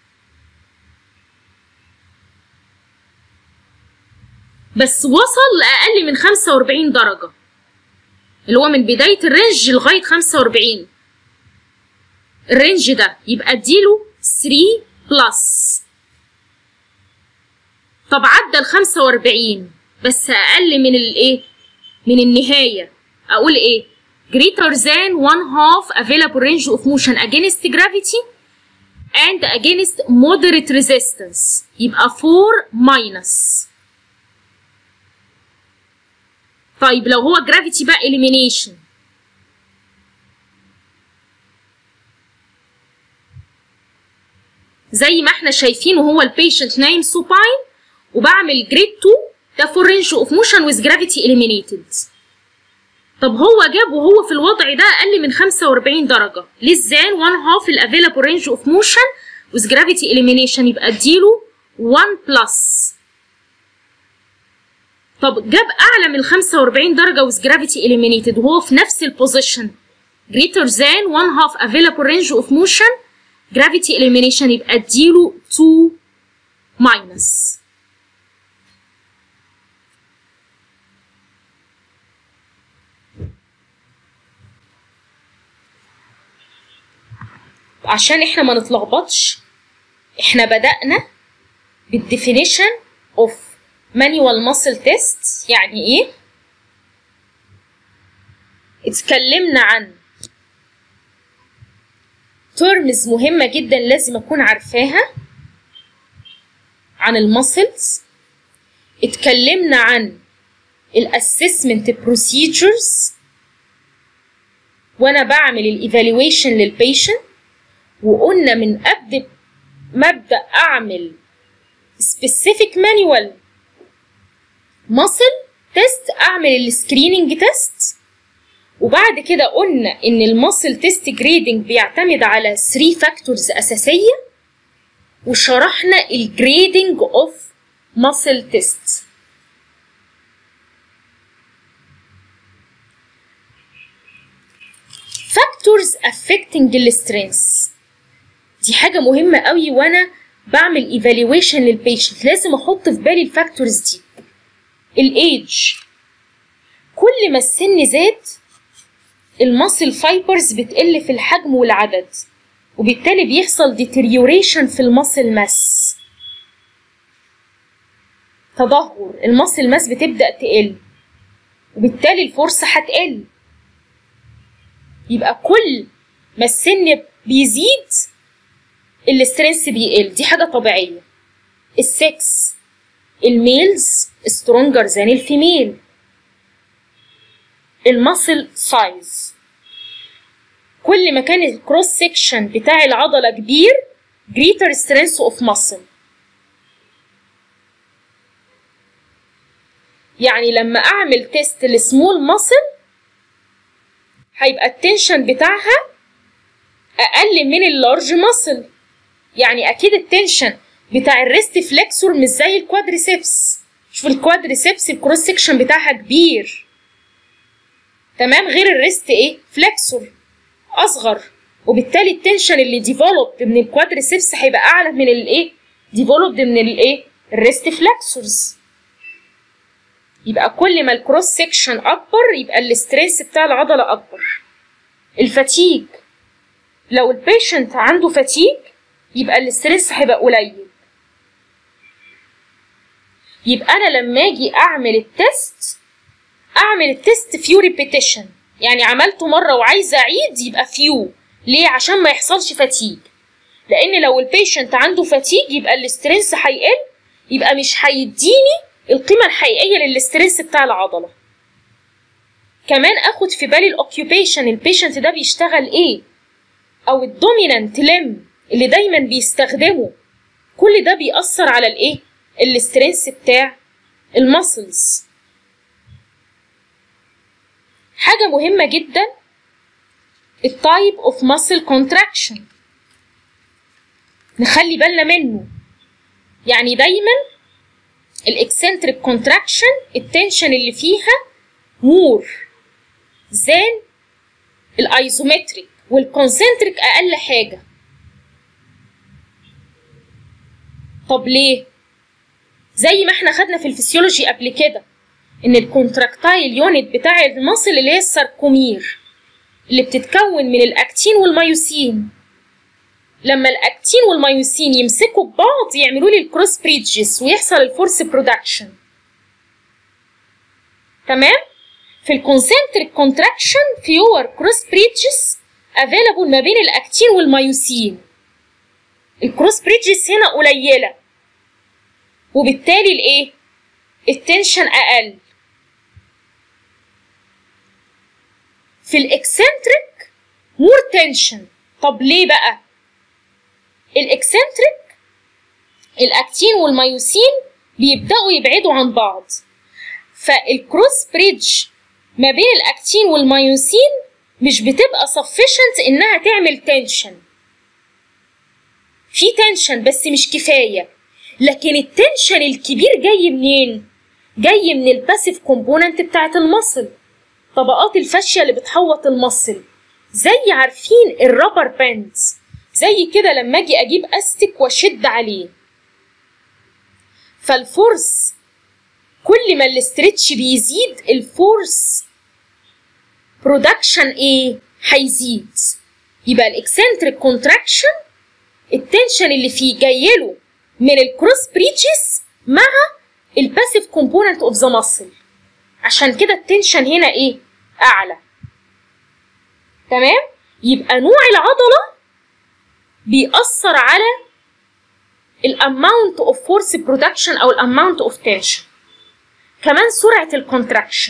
بس وصل لاقل من 45 درجه اللي هو من بدايه الرينج لغايه 45 الرينج ده يبقى اديله 3 بلس طب عدى ال 45 بس اقل من الايه من النهايه اقول ايه greater than one half available range of motion against gravity and against moderate resistance يبقى 4 minus طيب لو هو gravity بقى elimination زي ما احنا شايفين وهو البيشنت نايم سوباين وبعمل جريد 2 ده فور رينج اوف موشن ويز جرافيتي اليمينيتد طب هو جاب وهو في الوضع ده اقل من 45 درجه less than 1 half الافيلابل رينج اوف موشن ويز جرافيتي اليمينيشن يبقى اديله 1 بلس طب جاب اعلى من 45 درجه ويز جرافيتي اليمينيتد وهو في نفس البوزيشن greater than 1 half available range of motion gravity elimination يبقى اديله 2 minus عشان احنا ما نتلخبطش احنا بدأنا بالديفينيشن اوف مانيوال ماسل تيست يعني ايه اتكلمنا عن ترمز مهمة جدا لازم أكون عارفاها عن المسلز اتكلمنا عن الاسسمنت بروسيجرز وانا بعمل الايفالويشن للبيشنت وقلنا من قبل ما ابدا اعمل specific manual muscle تيست اعمل السكريننج تيست وبعد كده قلنا ان الماسل تيست جريدنج بيعتمد على 3 فاكتورز اساسيه وشرحنا الجريدنج اوف ماسل تيست فاكتورز affecting السترينث دي حاجه مهمه قوي وانا بعمل ايفالويشن للبيشنت لازم احط في بالي الفاكتورز دي الايدج كل ما السن زاد الماسل فايبرز بتقل في الحجم والعدد وبالتالي بيحصل deterioration في الماسل ماس تدهور الماسل ماس بتبدأ تقل وبالتالي الفرصة هتقل يبقى كل ما السن بيزيد الاسترنس بيقل دي حاجة طبيعية السكس الميلز سترونجر ذان الفيميل الماسل سايز كل ما كان الكروس سيكشن بتاع العضلة كبير greater strength of muscle يعني لما اعمل تيست لسمول ماسل هيبقى التنشن بتاعها اقل من اللارج ماسل يعني اكيد التنشن بتاع الريست فليكسور مش زي الكوادريسبس شوف الكوادريسبس الكروس سكشن بتاعها كبير تمام غير الريست ايه فليكسور اصغر وبالتالي التنشن اللي ديفلوبد من الكوادريسبس هيبقى اعلى من الايه ديفلوبد من الايه الريست فليكسورز يبقى كل ما الكروس سكشن اكبر يبقى الاستريس بتاع العضله اكبر الفاتيج لو البيشنت عنده فاتيج يبقى الاستريس هيبقى قليل يبقى انا لما اجي اعمل التست اعمل التست فيو ريبيتيشن يعني عملته مره وعايزه اعيد يبقى فيو ليه عشان ما يحصلش فاتيج لان لو البيشنت عنده فاتيج يبقى الاستريس هيقل يبقى مش هيديني القيمه الحقيقيه للاستريس بتاع العضله كمان اخد في بالي الاوكيوبيشن البيشنت ده بيشتغل ايه او الدومينانت لم اللي دايما بيستخدمه كل ده بيأثر على الايه الاستريس بتاع المسلز حاجة مهمة جدا التايب اوف muscle contraction نخلي بالنا منه يعني دايما الاكسنتريك كونتراكشن التنشن اللي فيها مور زان الايزومتريك والكونسنتريك اقل حاجه طب ليه زي ما احنا خدنا في الفسيولوجي قبل كده ان الكونتراكتايل يونت بتاع المصل اللي هي الساركومير اللي بتتكون من الاكتين والمايوسين لما الاكتين والمايوسين يمسكوا ببعض يعملوا لي الكروس بريدجز ويحصل الفورس برودكشن تمام في الكونسنتريك كونتراكشن فيور كروس بريدجز افيلابل ما بين الاكتين والمايوسين الكروس بريدجز هنا قليله وبالتالي الايه التنشن اقل في الاكسنتريك مور تنشن طب ليه بقى الاكسنتريك الاكتين والمايوسين بيبداوا يبعدوا عن بعض فالكروس بريدج ما بين الاكتين والمايوسين مش بتبقى sufficient انها تعمل تنشن في تنشن بس مش كفايه لكن التنشن الكبير جاي منين جاي من الباسيف كومبوننت بتاعت المصل طبقات الفاشيه اللي بتحوط المصل زي عارفين الرابر باندز زي كده لما اجي اجيب استك واشد عليه فالفورس كل ما الاسترتش بيزيد الفورس برودكشن ايه هيزيد يبقى الاكسنتريك كونتراكشن التنشن اللي فيه جايله من الكروس بريتشز مع الباسيف كومبوننت اوف ذا ماسل عشان كده التنشن هنا ايه اعلى تمام يبقى نوع العضله بيأثر على الاماونت اوف فورس برودكشن او الاماونت اوف تنشن كمان سرعه الكونتراكشن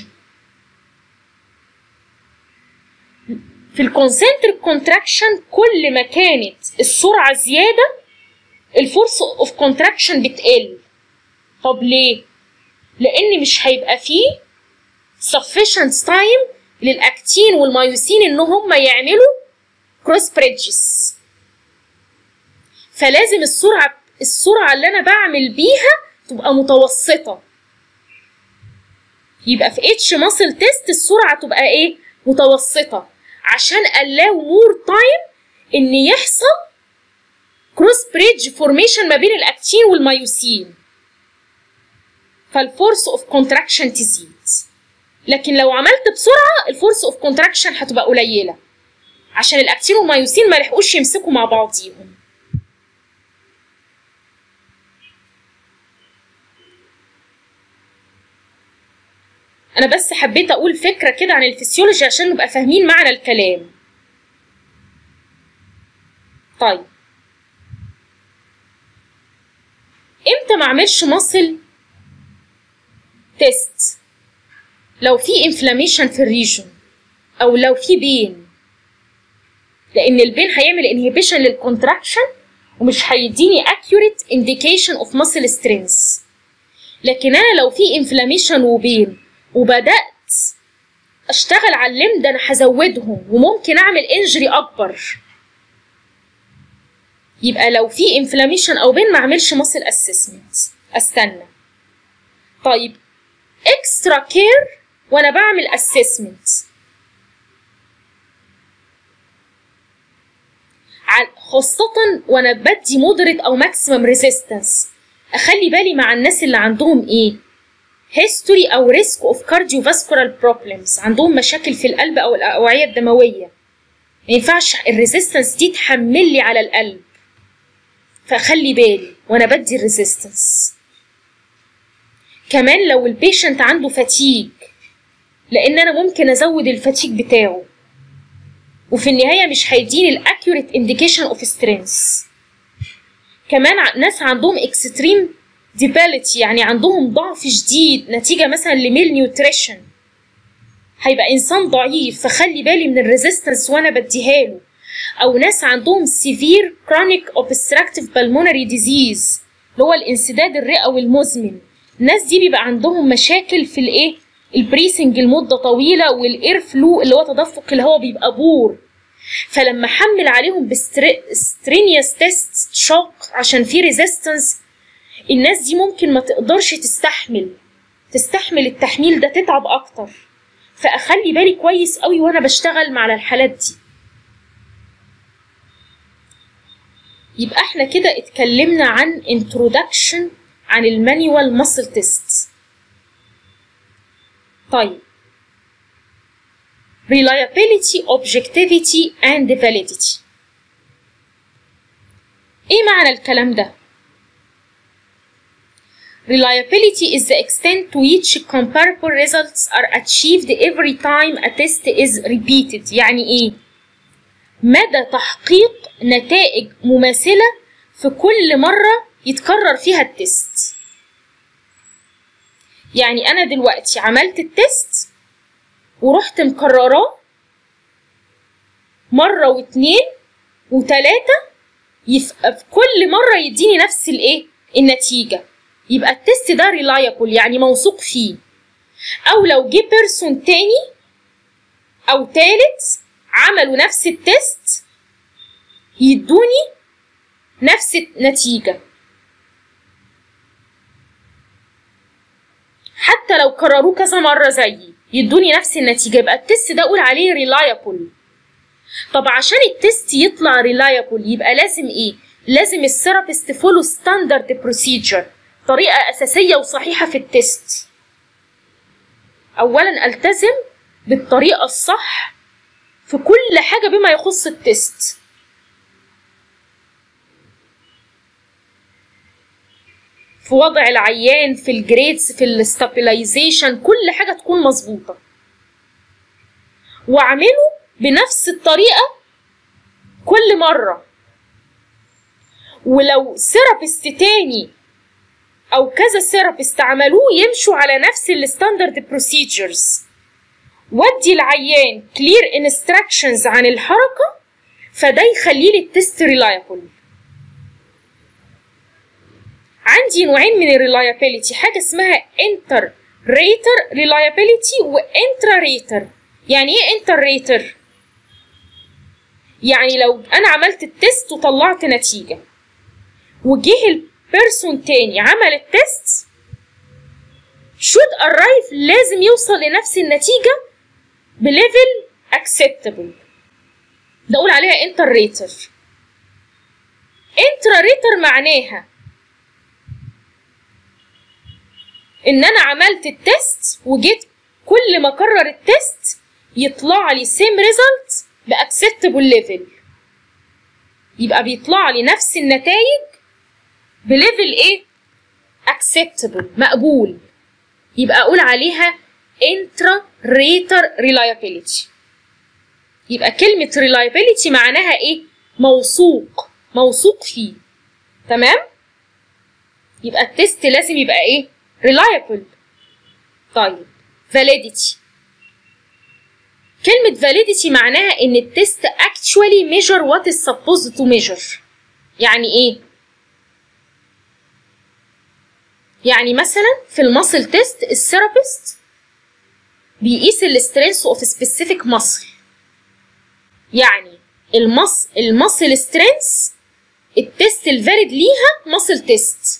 في الكونسنتريك كونتراكشن كل ما كانت السرعه زياده الفورس اوف كونتراكشن بتقل طب ليه لان مش هيبقى فيه sufficient time للاكتين والمايوسين ان هم يعملوا كروس بريدجز فلازم السرعه السرعه اللي انا بعمل بيها تبقى متوسطه يبقى في اتش ماسل تيست السرعه تبقى ايه متوسطه عشان allow more time ان يحصل كروس بريدج فورميشن ما بين الاكتين والمايوسين فالفورس اوف كونتراكشن تزيد لكن لو عملت بسرعه الفورس اوف كونتراكشن هتبقى قليله عشان الاكتين والمايوسين ما لحقوش يمسكوا مع بعضيهم انا بس حبيت اقول فكره كده عن الفسيولوجي عشان نبقى فاهمين معنى الكلام طيب امتى ما اعملش مصل تيست لو في انفلاميشن في الريجون او لو في بين لان البين هيعمل انهبيشن للكونتراكشن ومش هيديني accurate indication of muscle strength لكن انا لو في انفلاميشن وبين وبدات اشتغل على الليم ده انا هزودهم وممكن اعمل انجري اكبر يبقى لو في انفلاميشن او بين ما اعملش ماسل اسسمنت استنى طيب اكسترا كير وانا بعمل اسسمنت خاصة وانا بدي مودريت او ماكسيمم ريزيستنس اخلي بالي مع الناس اللي عندهم ايه هيستوري او ريسك اوف كارديوفاسكولار بروبلمز عندهم مشاكل في القلب او الاوعيه الدمويه ما ينفعش الريزيستنس دي تحمل لي على القلب فاخلي بالي وانا بدي الريزيستنس كمان لو البيشنت عنده فتيج لان انا ممكن ازود الفتيج بتاعه وفي النهايه مش هيديني الاكيوريت انديكيشن اوف سترينث كمان ناس عندهم اكستريم ديباليتي يعني عندهم ضعف شديد نتيجه مثلا لميل نيوتريشن هيبقى انسان ضعيف فخلي بالي من الريزيستنس وانا بديها له او ناس عندهم سيفير كرونيك اوبستراكتيف بالمونري ديزيز اللي هو الانسداد الرئوي المزمن الناس دي بيبقى عندهم مشاكل في الايه البريسنج لمده طويله والاير فلو اللي هو تدفق الهواء بيبقى بور فلما احمل عليهم بسترينيوس تيست شوك عشان في ريزيستنس الناس دي ممكن ما تقدرش تستحمل تستحمل التحميل ده تتعب اكتر فاخلي بالي كويس قوي وانا بشتغل مع الحالات دي يبقى احنا كده اتكلمنا عن introduction عن المانيوال muscle تيست طيب reliability objectivity and validity ايه معنى الكلام ده Reliability is the extent to which comparable results are achieved every time a test is repeated يعني ايه مدى تحقيق نتائج مماثلة في كل مرة يتكرر فيها التست يعني أنا دلوقتي عملت التست ورحت مكرراه مرة واتنين وتلاتة يبقى في كل مرة يديني نفس الايه النتيجة يبقى التست ده ريلايبل يعني موثوق فيه أو لو جه بيرسون تاني أو تالت عملوا نفس التست يدوني نفس النتيجة حتى لو كرروه كذا مرة زيي يدوني نفس النتيجة يبقى التست ده أقول عليه ريلايبل طب عشان التست يطلع ريلايبل يبقى لازم إيه؟ لازم الثيرابيست فولو ستاندرد بروسيجر طريقة أساسية وصحيحة في التست أولا ألتزم بالطريقة الصح في كل حاجة بما يخص التست في وضع العيان في الجريدز في الاستابيلايزيشن كل حاجة تكون مظبوطة واعمله بنفس الطريقة كل مرة ولو ثيرابيست تاني او كذا ثيرابيست عملوه يمشوا على نفس الستاندرد بروسيجرز ودي العيان كلير انستراكشنز عن الحركه فده يخلي لي التست ريلايبل عندي نوعين من الريلايبيليتي حاجه اسمها انتر ريتر ريلايبيليتي وانترا ريتر يعني ايه انتر ريتر يعني لو انا عملت التست وطلعت نتيجه وجه البيرسون تاني عمل التست should arrive لازم يوصل لنفس النتيجه بليفل acceptable ده اقول عليها انتر ريتر انترا ريتر معناها ان انا عملت التست وجيت كل ما اكرر التست يطلع لي سيم ريزلت باكسبتبل ليفل يبقى بيطلع لي نفس النتائج بليفل ايه acceptable مقبول يبقى اقول عليها intra rater reliability يبقى كلمة reliability معناها ايه موثوق موثوق فيه تمام يبقى التست لازم يبقى ايه reliable طيب validity كلمة validity معناها ان التست actually measure what is supposed to measure يعني ايه يعني مثلا في الماسل تيست الثيرابيست بيقيس السترينث اوف سبيسيفيك ماسل يعني المص الماسل سترينث التيست الفاليد ليها ماسل تيست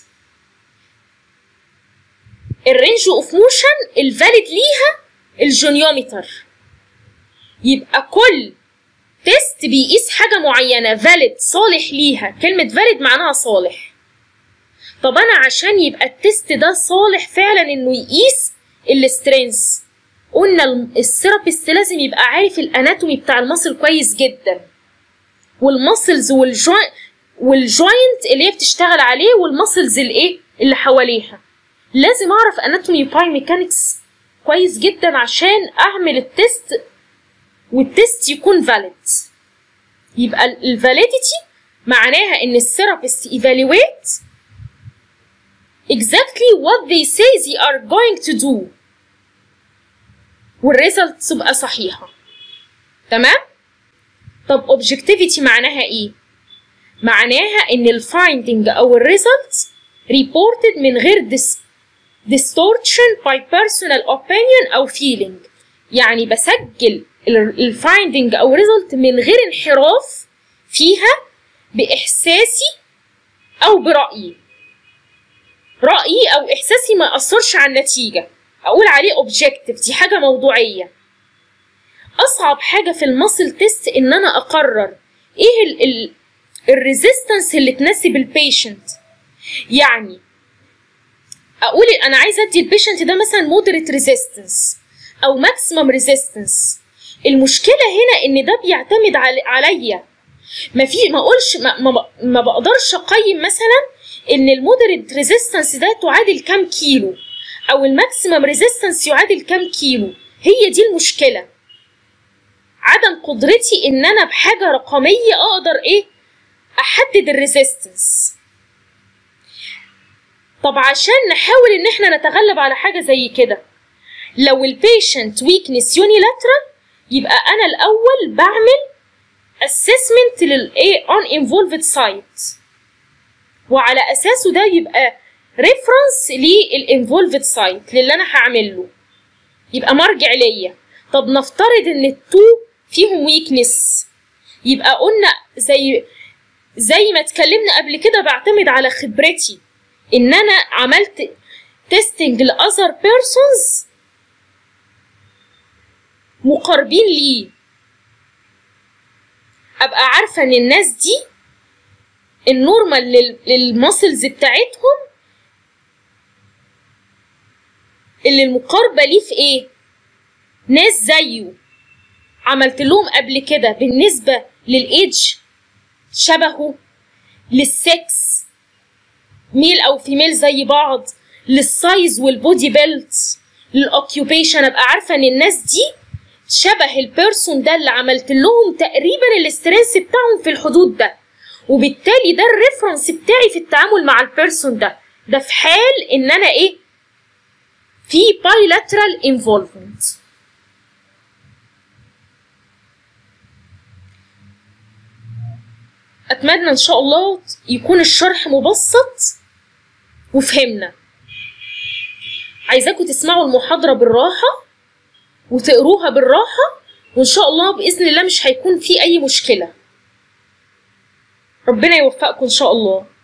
الرينج اوف موشن الفاليد ليها الجونيومتر يبقى كل تيست بيقيس حاجة معينة فاليد صالح ليها كلمة فاليد معناها صالح طب أنا عشان يبقى التيست ده صالح فعلا إنه يقيس السترينث قلنا الثيرابيست لازم يبقى عارف الاناتومي بتاع المصل كويس جدا والمسلز والجوينت والجوينت اللي هي بتشتغل عليه والمسلز الايه اللي حواليها لازم اعرف اناتومي باي ميكانكس كويس جدا عشان اعمل التست والتست يكون فاليد يبقى الفاليديتي معناها ان الثيرابيست evaluate exactly what they say they are going to do والريزلت تبقى صحيحة تمام طب objectivity معناها ايه معناها ان الفايندنج او الريزلت reported من غير dis distortion by personal opinion او feeling يعني بسجل الفايندنج او ريزلت من غير انحراف فيها باحساسي او برايي رايي او احساسي ما ياثرش على النتيجه اقول عليه اوبجكتيف دي حاجه موضوعيه اصعب حاجه في الماسل تيست ان انا اقرر ايه ال الريزيستنس اللي تناسب البيشنت يعني اقول انا عايزه ادي البيشنت ده مثلا مودريت ريزيستنس او ماكسيمم ريزيستنس المشكله هنا ان ده بيعتمد عليا ما في ما اقولش ما, ما, ما بقدرش اقيم مثلا ان المودريت ريزيستنس ده تعادل كام كيلو او الماكسيمم ريزيستنس يعادل كام كيلو هي دي المشكله عدم قدرتي ان انا بحاجه رقميه اقدر ايه احدد الريزيستنس طب عشان نحاول ان احنا نتغلب على حاجه زي كده لو البيشنت ويكنس يونيلاترال يبقى انا الاول بعمل assessment للايه uninvolved site وعلى اساسه ده يبقى ريفرنس للانفولفد سايت للي انا هعمل له يبقى مرجع ليا طب نفترض ان التو فيهم ويكنس يبقى قلنا زي زي ما اتكلمنا قبل كده بعتمد على خبرتي ان انا عملت تيستنج لاذر بيرسونز مقاربين ليه ابقى عارفه ان الناس دي النورمال للماسلز بتاعتهم اللي المقاربه ليه في ايه ناس زيه عملت لهم قبل كده بالنسبه للايدج شبهه للسكس ميل او فيميل زي بعض للسايز والبودي بيلت للاوكيوبيشن ابقى عارفه ان الناس دي شبه البيرسون ده اللي عملت لهم تقريبا الاستريس بتاعهم في الحدود ده وبالتالي ده الريفرنس بتاعي في التعامل مع البيرسون ده ده في حال ان انا ايه في bilateral involvement أتمنى إن شاء الله يكون الشرح مبسط وفهمنا عايزاكم تسمعوا المحاضرة بالراحة وتقروها بالراحة وإن شاء الله بإذن الله مش هيكون في أي مشكلة ربنا يوفقكم إن شاء الله